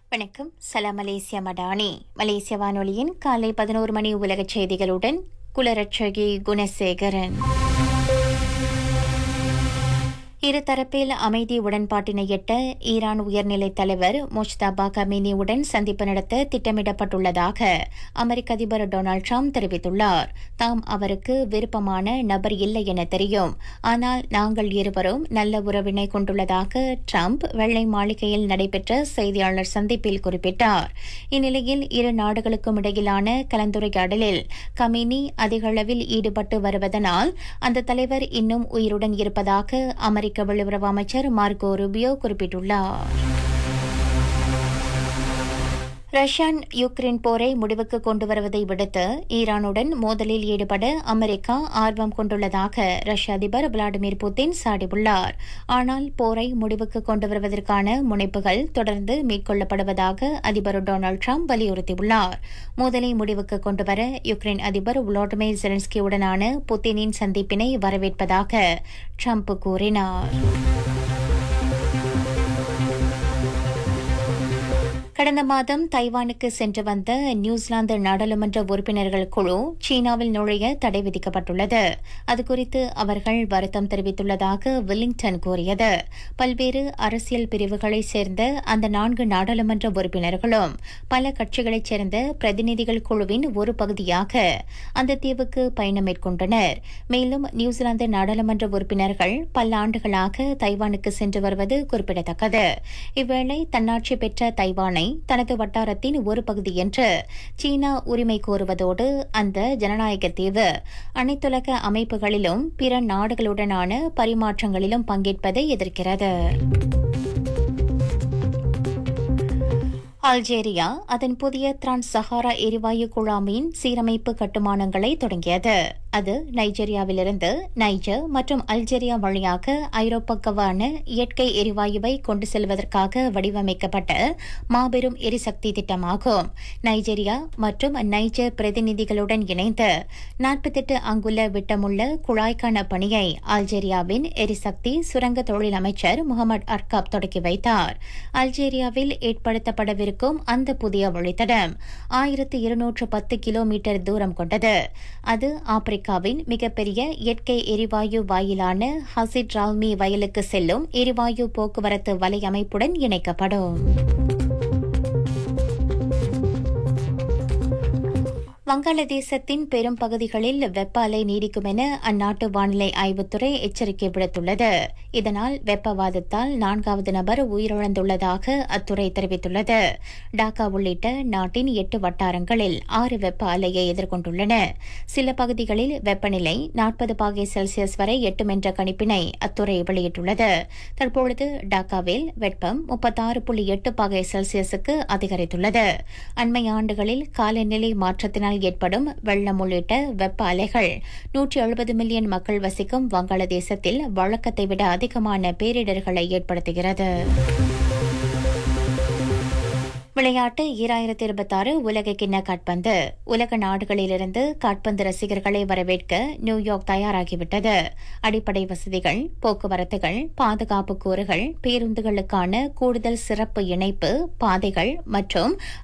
வணக்கம் சலாம் மலேசியா மடானி மலேசிய வானொலியின் காலை பதினோரு மணி உலகச் செய்திகளுடன் குலரட்சகி குணசேகரன் இருதரப்பில் அமைதி உடன்பாட்டினை எட்ட ஈரான் உயர்நிலைத் தலைவர் முஷ்தாபா கமீனியுடன் சந்திப்பு நடத்த திட்டமிடப்பட்டுள்ளதாக அமெரிக்க அதிபர் டொனால்டு ட்ரம்ப் தெரிவித்துள்ளார் தாம் அவருக்கு விருப்பமான நபர் இல்லை என தெரியும் ஆனால் நாங்கள் இருவரும் நல்ல உறவினை கொண்டுள்ளதாக ட்ரம்ப் வெள்ளை மாளிகையில் நடைபெற்ற செய்தியாளர் சந்திப்பில் குறிப்பிட்டார் இந்நிலையில் இரு நாடுகளுக்கும் இடையிலான கலந்துரையாடலில் கமினி அதிக அளவில் ஈடுபட்டு வருவதனால் அந்த தலைவர் இன்னும் உயிருடன் இருப்பதாக அமெரிக்க வெளியுறவு அமைச்சர் மார்கோ ரூபியோ குறிப்பிட்டுள்ளார் ரஷ்யான் யுக்ரைன் போரை முடிவுக்கு கொண்டு வருவதை விடுத்து ஈரானுடன் மோதலில் ஈடுபட அமெரிக்கா ஆர்வம் கொண்டுள்ளதாக ரஷ்ய அதிபர் விளாடிமிர் புட்டின் சாடியுள்ளார் ஆனால் போரை முடிவுக்கு கொண்டு வருவதற்கான முனைப்புகள் தொடர்ந்து மேற்கொள்ளப்படுவதாக அதிபர் டொனால்டு ட்ரம்ப் வலியுறுத்தியுள்ளார் மோதலை முடிவுக்கு கொண்டுவர யுக்ரைன் அதிபர் விளாடிமிர் ஜெலன்ஸ்கியுடனான புட்டினின் சந்திப்பினை வரவேற்பதாக ட்ரம்ப் கூறினார் கடந்த மாதம் தைவானுக்கு சென்று வந்த நியூசிலாந்து நாடாளுமன்ற உறுப்பினர்கள் குழு சீனாவில் நுழைய தடை விதிக்கப்பட்டுள்ளது அதுகுறித்து அவர்கள் வருத்தம் தெரிவித்துள்ளதாக வில்லிங்டன் கூறியது பல்வேறு அரசியல் பிரிவுகளைச் சேர்ந்த அந்த நான்கு நாடாளுமன்ற உறுப்பினர்களும் பல கட்சிகளைச் சேர்ந்த பிரதிநிதிகள் குழுவின் ஒரு பகுதியாக அந்த தீவுக்கு பயணம் மேற்கொண்டனர் மேலும் நியூசிலாந்து நாடாளுமன்ற உறுப்பினர்கள் பல ஆண்டுகளாக தைவானுக்கு சென்று வருவது குறிப்பிடத்தக்கது இவ்வேளை தன்னாட்சி பெற்ற தைவானை தனது வட்டாரத்தின் ஒரு பகுதி என்று சீனா உரிமை கோருவதோடு அந்த ஜனநாயக தீவு அனைத்துலக அமைப்புகளிலும் பிற நாடுகளுடனான பரிமாற்றங்களிலும் பங்கேற்பதை எதிர்க்கிறது அல்ஜேரியா அதன் புதிய டிரான்ஸ் சஹாரா எரிவாயு குழாமின் சீரமைப்பு கட்டுமானங்களை தொடங்கியது அது நைஜீரியாவிலிருந்து நைஜர் மற்றும் அல்ஜேரியா வழியாக ஐரோப்பாவுக்கான இயற்கை எரிவாயுவை கொண்டு செல்வதற்காக வடிவமைக்கப்பட்ட மாபெரும் எரிசக்தி திட்டமாகும் நைஜீரியா மற்றும் நைஜர் பிரதிநிதிகளுடன் இணைந்து நாற்பத்தெட்டு அங்குல விட்டமுள்ள குழாய்க்கான பணியை அல்ஜேரியாவின் எரிசக்தி சுரங்க தொழில் அமைச்சர் முகமது அர்காப் தொடக்கி வைத்தார் அல்ஜேரியாவில் ஏற்படுத்தப்படவிருக்கும் அந்த புதிய வழித்தடம் ஆயிரத்து இருநூற்று பத்து கிலோமீட்டர் தூரம் கொண்டது அது ஆப்பிரிக்காவின் மிகப்பெரிய இயற்கை எரிவாயு வாயிலான ஹசிட் ரால்மி வயலுக்கு செல்லும் எரிவாயு போக்குவரத்து வலையமைப்புடன் இணைக்கப்படும் வங்காளதேசத்தின் பெரும் பகுதிகளில் வெப்ப அலை நீடிக்கும் என அந்நாட்டு வானிலை ஆய்வுத்துறை எச்சரிக்கை விடுத்துள்ளது இதனால் வெப்பவாதத்தால் நான்காவது நபர் உயிரிழந்துள்ளதாக அத்துறை தெரிவித்துள்ளது டாக்கா உள்ளிட்ட நாட்டின் எட்டு வட்டாரங்களில் ஆறு வெப்ப அலையை எதிர்கொண்டுள்ளன சில பகுதிகளில் வெப்பநிலை நாற்பது பாகை செல்சியஸ் வரை எட்டும் என்ற கணிப்பினை அத்துறை வெளியிட்டுள்ளது தற்பொழுது டாக்காவில் வெப்பம் முப்பத்தாறு புள்ளி எட்டு பாகை செல்சியஸுக்கு அதிகரித்துள்ளது அண்மை ஆண்டுகளில் காலநிலை மாற்றத்தினால் ஏற்படும் வெள்ளம் உள்ளிட்ட வெப்ப அலைகள் நூற்றி எழுபது மில்லியன் மக்கள் வசிக்கும் வங்காளதேசத்தில் வழக்கத்தை விட அதிகமான பேரிடர்களை ஏற்படுத்துகிறது விளையாட்டு ஈராயிரத்தி இருபத்தாறு உலக கிண்ண காட்பந்து உலக நாடுகளிலிருந்து காட்பந்து ரசிகர்களை வரவேற்க நியூயார்க் தயாராகிவிட்டது அடிப்படை வசதிகள் போக்குவரத்துகள் பாதுகாப்பு கூறுகள் பேருந்துகளுக்கான கூடுதல் சிறப்பு இணைப்பு பாதைகள் மற்றும்